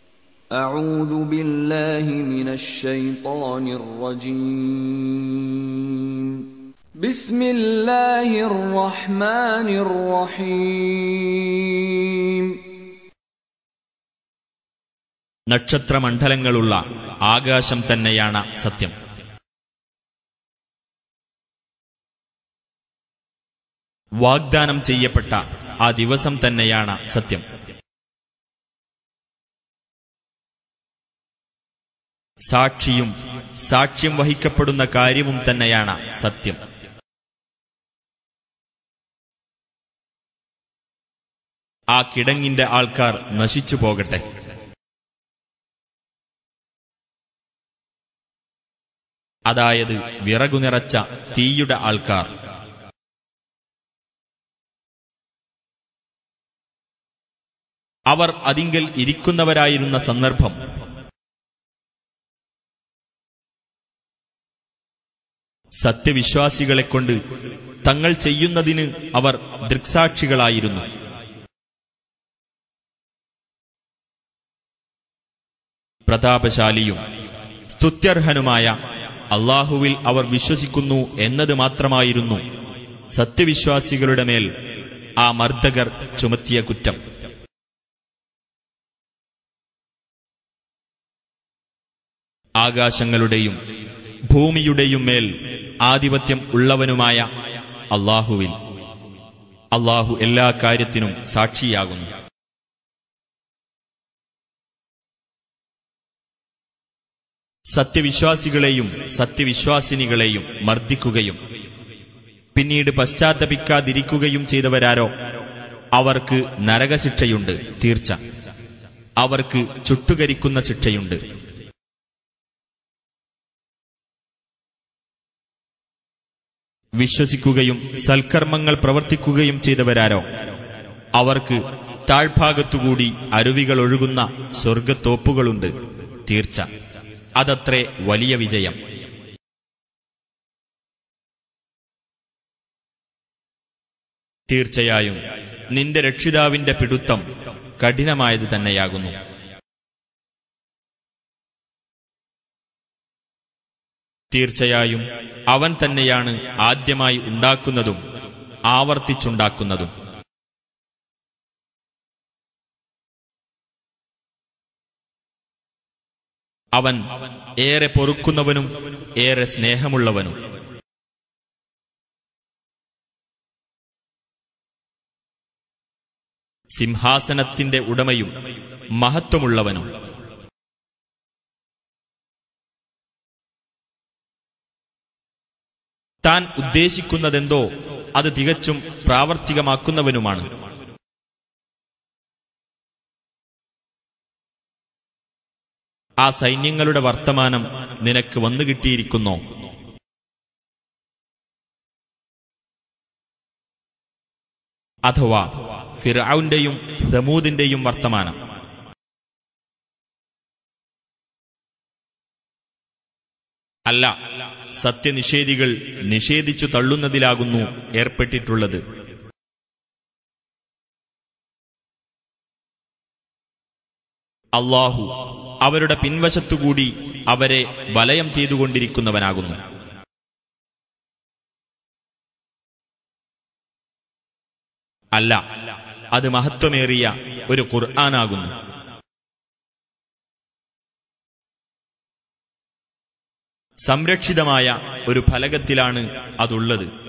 أعوذ بالله من الشيطان الرجيم بسم الله الرحمن الرحيم നക്ഷത്രമണ്ഡലങ്ങളുള്ള ആകാശം തന്നെയാണ് സത്യം വാഗ്ദാനം ചെയ്യപ്പെട്ട ആ ദിവസം തന്നെയാണ് സത്യം സാക്ഷിയും സാക്ഷ്യം വഹിക്കപ്പെടുന്ന കാര്യവും തന്നെയാണ് സത്യം ആ കിടങ്ങിന്റെ ആൾക്കാർ നശിച്ചു പോകട്ടെ അതായത് വിറകു നിറച്ച തീയുടെ ആൾക്കാർ അവർ അതിങ്കൽ ഇരിക്കുന്നവരായിരുന്ന സന്ദർഭം സത്യവിശ്വാസികളെക്കൊണ്ട് തങ്ങൾ ചെയ്യുന്നതിന് അവർ ദൃക്സാക്ഷികളായിരുന്നു പ്രതാപശാലിയും സ്തുത്യർഹനുമായ അള്ളാഹുവിൽ അവർ വിശ്വസിക്കുന്നു എന്നത് മാത്രമായിരുന്നു സത്യവിശ്വാസികളുടെ മേൽ ആ മർദ്ദകർ ചുമത്തിയ കുറ്റം ആകാശങ്ങളുടെയും ഭൂമിയുടെയും മേൽ ആധിപത്യം ഉള്ളവനുമായ അള്ളാഹുവിൽ അള്ളാഹു എല്ലാ കാര്യത്തിനും സാക്ഷിയാകുന്നു സത്യവിശ്വാസികളെയും സത്യവിശ്വാസിനികളെയും മർദ്ദിക്കുകയും പിന്നീട് പശ്ചാത്തപിക്കാതിരിക്കുകയും ചെയ്തവരാരോ അവർക്ക് നരകശിക്ഷയുണ്ട് തീർച്ച അവർക്ക് ചുട്ടുകരിക്കുന്ന ശിക്ഷയുണ്ട് വിശ്വസിക്കുകയും സൽക്കർമ്മങ്ങൾ പ്രവർത്തിക്കുകയും ചെയ്തവരാരോ അവർക്ക് താഴ്ഭാഗത്തുകൂടി അരുവികൾ ഒഴുകുന്ന സ്വർഗത്തോപ്പുകളുണ്ട് തീർച്ച അതത്രേ വലിയ വിജയം തീർച്ചയായും നിന്റെ രക്ഷിതാവിന്റെ പിടുത്തം കഠിനമായത് തന്നെയാകുന്നു തീർച്ചയായും അവൻ തന്നെയാണ് ആദ്യമായി ഉണ്ടാക്കുന്നതും ആവർത്തിച്ചുണ്ടാക്കുന്നതും അവൻ ഏറെ പൊറുക്കുന്നവനും ഏറെ സ്നേഹമുള്ളവനും സിംഹാസനത്തിന്റെ ഉടമയും മഹത്വമുള്ളവനും താൻ ഉദ്ദേശിക്കുന്നതെന്തോ അത് തികച്ചും പ്രാവർത്തികമാക്കുന്നവനുമാണ് ആ സൈന്യങ്ങളുടെ വർത്തമാനം നിനക്ക് വന്നു കിട്ടിയിരിക്കുന്നോ അഥവാ ഫിറൌന്റെയും ദമൂദിന്റെയും വർത്തമാനം അല്ല സത്യനിഷേധികൾ നിഷേധിച്ചു തള്ളുന്നതിലാകുന്നു ഏർപ്പെട്ടിട്ടുള്ളത് അള്ളാഹു അവരുടെ പിൻവശത്തുകൂടി അവരെ വലയം ചെയ്തുകൊണ്ടിരിക്കുന്നവനാകുന്നു അല്ല അത് മഹത്വമേറിയ ഒരു ഖുർആനാകുന്നു സംരക്ഷിതമായ ഒരു ഫലകത്തിലാണ് അതുള്ളത്